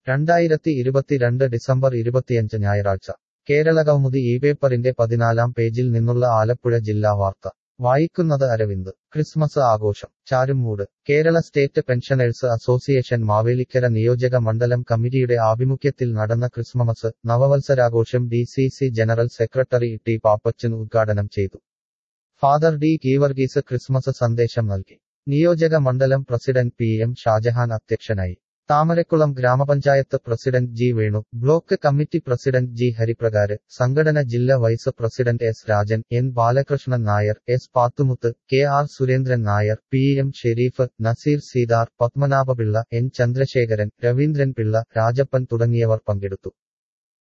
രണ്ടായിരത്തി ഇരുപത്തിരണ്ട് ഡിസംബർ ഇരുപത്തിയഞ്ച് ഞായറാഴ്ച കേരളകൗമുദി ഈ പേപ്പറിന്റെ പതിനാലാം പേജിൽ നിന്നുള്ള ആലപ്പുഴ ജില്ലാ വാർത്ത വായിക്കുന്നത് അരവിന്ദ് ക്രിസ്മസ് ആഘോഷം Charummoodu Kerala state pensioners association Mavelikkara നിയോജക മണ്ഡലം കമ്മിറ്റിയുടെ ആഭിമുഖ്യത്തിൽ നടന്ന ക്രിസ്മസ് നവവത്സരാഘോഷം D C C general secretary T Pappachan ഉദ്ഘാടനം ചെയ്തു ഫാദർ ഡി കീവർഗീസ് ക്രിസ്മസ് സന്ദേശം നൽകി നിയോജക മണ്ഡലം പ്രസിഡന്റ് പി എം ഷാജഹാൻ അധ്യക്ഷനായി Thamarakkulam Gramapanchayat president G Venu block committee president G Hariprakash സംഘടന ജില്ലാ vice president S Rajan N Balakrishnan Nair S Pathumuthu K R Surendran Nair P M Shereef Nazeer Sithar Padmanabhapillai N Chandrasekharan Raveendran Pillai Rajappan തുടങ്ങിയവർ പങ്കെടുത്തു